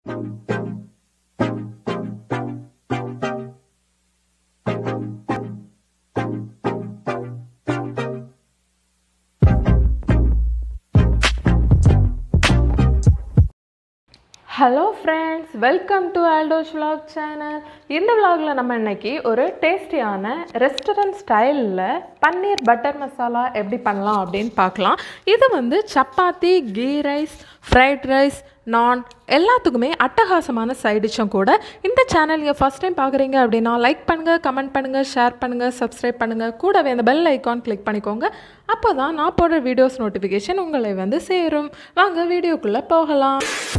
hello friends welcome to ஆல்டோஸ் vlog channel இந்த vlogல நம்ம இன்னைக்கு ஒரு டேஸ்டியான ரெஸ்டாரண்ட் ஸ்டைலில் பன்னீர் பட்டர் மசாலா எப்படி பண்ணலாம் அப்படின்னு பார்க்கலாம் இது வந்து chapati ghee rice fried rice naan எல்லாத்துக்குமே அட்டகாசமான சைட் டிஷ்ஷும் கூட இந்த சேனல் நீங்கள் ஃபஸ்ட் டைம் பார்க்குறீங்க அப்படின்னா லைக் பண்ணுங்கள் கமெண்ட் பண்ணுங்கள் ஷேர் பண்ணுங்கள் சப்ஸ்கிரைப் பண்ணுங்கள் கூடவே அந்த பெல் ஐக்கான் கிளிக் பண்ணிக்கோங்க அப்போ தான் நான் போடுற வீடியோஸ் நோட்டிஃபிகேஷன் உங்களை வந்து சேரும் வாங்க வீடியோக்குள்ளே போகலாம்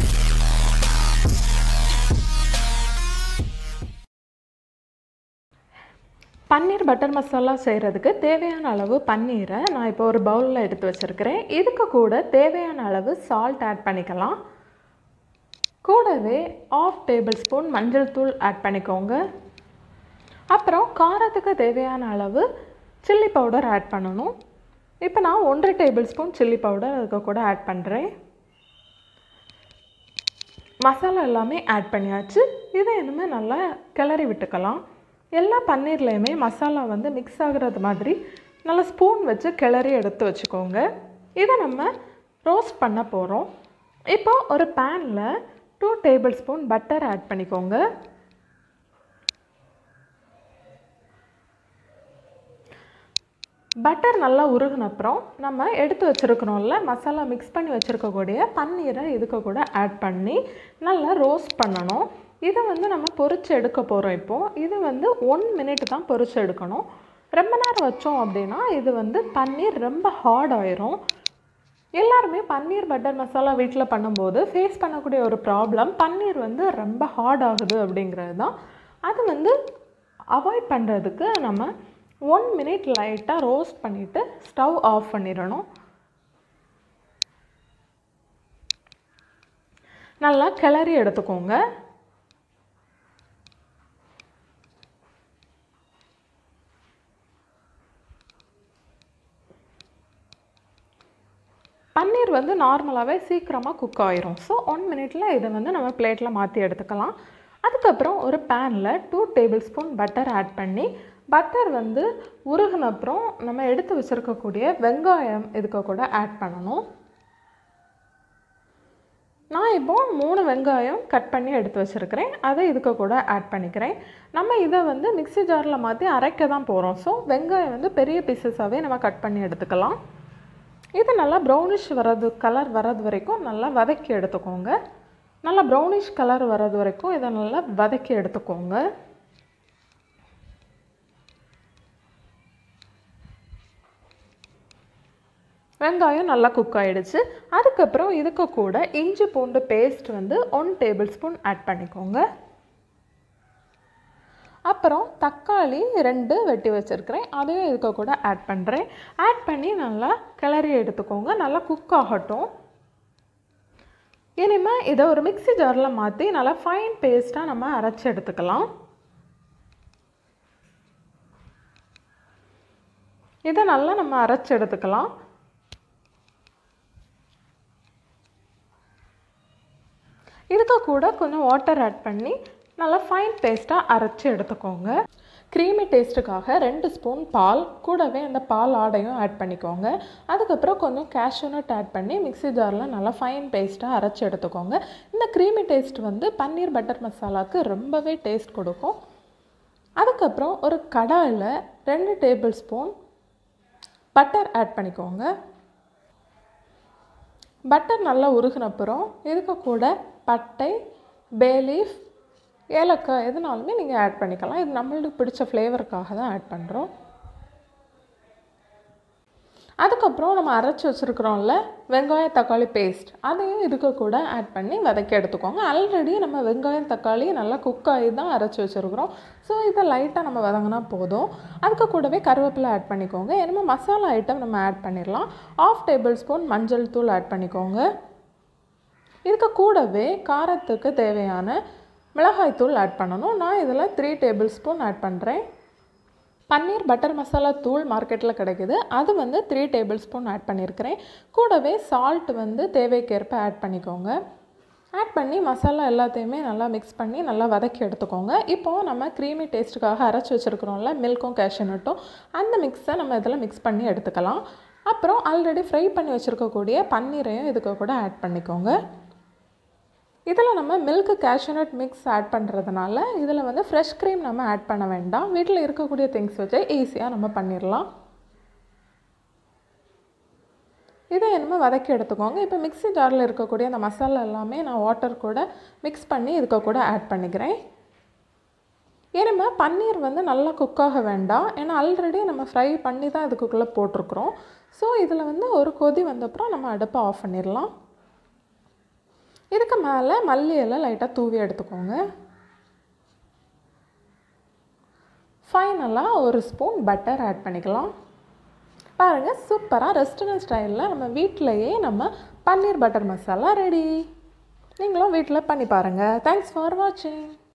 பன்னீர் பட்டர் மசாலா செய்கிறதுக்கு தேவையான அளவு பன்னீரை நான் இப்போ ஒரு பவுலில் எடுத்து வச்சுருக்கிறேன் இதுக்கு கூட தேவையான அளவு சால்ட் ஆட் பண்ணிக்கலாம் கூடவே ஆஃப் டேபிள் ஸ்பூன் மஞ்சள் தூள் ஆட் பண்ணிக்கோங்க அப்புறம் காரத்துக்கு தேவையான அளவு சில்லி பவுடர் ஆட் பண்ணணும் இப்போ நான் ஒன்றரை டேபிள் ஸ்பூன் சில்லி பவுடர் அதுக்கு கூட ஆட் பண்ணுறேன் மசாலா எல்லாமே ஆட் பண்ணியாச்சு இதை இனிமேல் நல்லா கிளறி விட்டுக்கலாம் எல்லா பன்னீர்லேயுமே மசாலா வந்து மிக்ஸ் ஆகுறது மாதிரி நல்லா ஸ்பூன் வச்சு கிளறி எடுத்து வச்சுக்கோங்க இதை நம்ம ரோஸ்ட் பண்ண போகிறோம் இப்போ ஒரு பேனில் two tablespoon butter add பண்ணிக்கோங்க பட்டர் நல்லா உருகின அப்புறம் நம்ம எடுத்து வச்சுருக்கிறோம்ல மசாலா மிக்ஸ் பண்ணி வச்சுருக்கக்கூடிய பன்னீரை இதுக்கு கூட ஆட் பண்ணி நல்லா ரோஸ்ட் பண்ணணும் இதை வந்து நம்ம பொரிச்சு எடுக்க போகிறோம் இப்போது இது வந்து ஒன் மினிட் தான் பொரிச்சு எடுக்கணும் ரொம்ப நேரம் வச்சோம் அப்படின்னா இது வந்து பன்னீர் ரொம்ப ஹார்ட் ஆயிரும் எல்லாருமே பன்னீர் பட்டர் மசாலா வீட்டில் பண்ணும்போது ஃபேஸ் பண்ணக்கூடிய ஒரு ப்ராப்ளம் பன்னீர் வந்து ரொம்ப ஹார்ட் ஆகுது அப்படிங்கிறது தான் அது வந்து அவாய்ட் பண்ணுறதுக்கு நம்ம ஒன் மினிட் லைட்டாக ரோஸ்ட் பண்ணிவிட்டு ஸ்டவ் ஆஃப் பண்ணிடணும் நல்லா கிளறி எடுத்துக்கோங்க பன்னீர் வந்து நார்மலாகவே சீக்கிரமாக குக் ஆயிரும் ஸோ ஒன் மினிட்ல இதை வந்து நம்ம பிளேட்டில் மாற்றி எடுத்துக்கலாம் அதுக்கப்புறம் ஒரு பேனில் two tablespoon butter add பண்ணி பட்டர் வந்து உருகின அப்புறம் நம்ம எடுத்து வச்சுருக்கக்கூடிய வெங்காயம் இதுக்கு கூட ஆட் பண்ணணும் நான் இப்போ மூணு வெங்காயம் கட் பண்ணி எடுத்து வச்சுருக்கிறேன் அதை இதுக்கு கூட ஆட் பண்ணிக்கிறேன் நம்ம இதை வந்து மிக்ஸி ஜாரில் மாற்றி அரைக்க தான் போகிறோம் ஸோ வெங்காயம் வந்து பெரிய பீசஸாகவே நம்ம கட் பண்ணி எடுத்துக்கலாம் இது நல்லா ப்ரௌனிஷ் வர்றது கலர் வர்றது வரைக்கும் நல்லா வதக்கி எடுத்துக்கோங்க நல்லா ப்ரௌனிஷ் கலர் வர்றது வரைக்கும் இதை நல்லா வதக்கி எடுத்துக்கோங்க வெங்காயம் நல்லா குக் ஆகிடுச்சு அதுக்கப்புறம் இதுக்கு கூட இஞ்சி பூண்டு பேஸ்ட் வந்து ஒன் டேபிள் ஸ்பூன் ஆட் பண்ணிக்கோங்க அப்புறம் தக்காளி ரெண்டு வெட்டி வச்சுருக்கிறேன் அதையும் இதுக்கு கூட ஆட் பண்ணுறேன் ஆட் பண்ணி நல்லா கிளறி எடுத்துக்கோங்க நல்லா குக் ஆகட்டும் இனிமேல் இதை ஒரு மிக்ஸி ஜாரில் மாற்றி நல்லா ஃபைன் பேஸ்ட்டாக நம்ம அரைச்சி எடுத்துக்கலாம் இதை நல்லா நம்ம அரைச்சி எடுத்துக்கலாம் இதுக்கு கூட கொஞ்சம் வாட்டர் ஆட் பண்ணி நல்லா ஃபைன் பேஸ்ட்டாக அரைச்சி எடுத்துக்கோங்க க்ரீமி டேஸ்ட்டுக்காக ரெண்டு ஸ்பூன் பால் கூடவே அந்த பால் ஆடையும் ஆட் பண்ணிக்கோங்க அதுக்கப்புறம் கொஞ்சம் கேஷ்யூ நட் ஆட் பண்ணி மிக்ஸி ஜாரில் நல்லா ஃபைன் பேஸ்ட்டாக அரைச்சி எடுத்துக்கோங்க இந்த க்ரீமி டேஸ்ட் வந்து பன்னீர் பட்டர் மசாலாவுக்கு ரொம்பவே டேஸ்ட் கொடுக்கும் அதுக்கப்புறம் ஒரு கடாயில் ரெண்டு டேபிள் ஸ்பூன் பட்டர் ஆட் பண்ணிக்கோங்க பட்டர் நல்லா உருகினப்புறம் இதுக்கு கூட பட்டை பேலீஃப் ஏலக்காய் எதுனாலுமே நீங்கள் ஆட் பண்ணிக்கலாம் இது நம்மளுக்கு பிடிச்ச ஃப்ளேவருக்காக தான் ஆட் பண்ணுறோம் அதுக்கப்புறம் நம்ம அரைச்சி வச்சுருக்குறோம்ல வெங்காயம் தக்காளி பேஸ்ட் அதையும் இதுக்கு கூட ஆட் பண்ணி வதக்கி எடுத்துக்கோங்க ஆல்ரெடி நம்ம வெங்காயம் தக்காளி நல்லா குக் ஆகி தான் அரைச்சி வச்சுருக்குறோம் ஸோ இதை லைட்டாக நம்ம வதங்கினா போதும் அதுக்கு கூடவே கருவேப்பிலை ஆட் பண்ணிக்கோங்க என்னமோ மசாலா ஐட்டம் நம்ம ஆட் பண்ணிடலாம் ஆஃப் டேபிள் ஸ்பூன் மஞ்சள் தூள் ஆட் பண்ணிக்கோங்க இதுக்கு கூடவே காரத்துக்கு தேவையான மிளகாய்த்தூள் ஆட் பண்ணணும் நான் இதில் த்ரீ டேபிள் ஸ்பூன் ஆட் பண்ணுறேன் பன்னீர் பட்டர் மசாலா தூள் மார்க்கெட்டில் கிடைக்குது அது வந்து த்ரீ டேபிள் ஸ்பூன் ஆட் பண்ணியிருக்கிறேன் கூடவே சால்ட் வந்து தேவைக்கேற்ப ஆட் பண்ணிக்கோங்க ஆட் பண்ணி மசாலா எல்லாத்தையுமே நல்லா மிக்ஸ் பண்ணி நல்லா வதக்கி எடுத்துக்கோங்க இப்போது நம்ம க்ரீமி டேஸ்ட்டுக்காக அரைச்சி வச்சுருக்கிறோம்ல மில்க்கும் கேஷ்யூநட்டும் அந்த மிக்ஸை நம்ம இதில் மிக்ஸ் பண்ணி எடுத்துக்கலாம் அப்புறம் ஆல்ரெடி ஃப்ரை பண்ணி வச்சுருக்கக்கூடிய பன்னீரையும் இதுக்கு கூட ஆட் பண்ணிக்கோங்க இதில் நம்ம மில்க் கேஷ்யூநட் மிக்ஸ் ஆட் பண்ணுறதுனால இதில் வந்து ஃப்ரெஷ் க்ரீம் நம்ம ஆட் பண்ண வேண்டாம் வீட்டில் இருக்கக்கூடிய திங்ஸ் வச்சு ஈஸியாக நம்ம பண்ணிடலாம் இதை என்னமோ வதக்கி எடுத்துக்கோங்க இப்போ மிக்ஸி ஜாரில் இருக்கக்கூடிய அந்த மசாலா எல்லாமே நான் வாட்டர் கூட மிக்ஸ் பண்ணி இதுக்கு கூட ஆட் பண்ணிக்கிறேன் ஏன்னா பன்னீர் வந்து நல்லா குக்காக வேண்டாம் ஏன்னா ஆல்ரெடி நம்ம ஃப்ரை பண்ணி தான் இதுக்குள்ளே போட்டிருக்கிறோம் ஸோ இதில் வந்து ஒரு கொதி வந்தப்புறம் நம்ம அடுப்பை ஆஃப் பண்ணிடலாம் இதுக்கு மேலே மல்லி இலை லைட்டாக தூவி எடுத்துக்கோங்க ஃபைனலாக ஒரு ஸ்பூன் பட்டர் ஆட் பண்ணிக்கலாம் பாருங்கள் சூப்பராக ரெஸ்டாரண்ட் ஸ்டைலில் நம்ம வீட்டிலையே நம்ம பன்னீர் பட்டர் மசாலா ரெடி நீங்களும் வீட்டில் பண்ணி பாருங்கள் தேங்க்ஸ் ஃபார் வாட்சிங்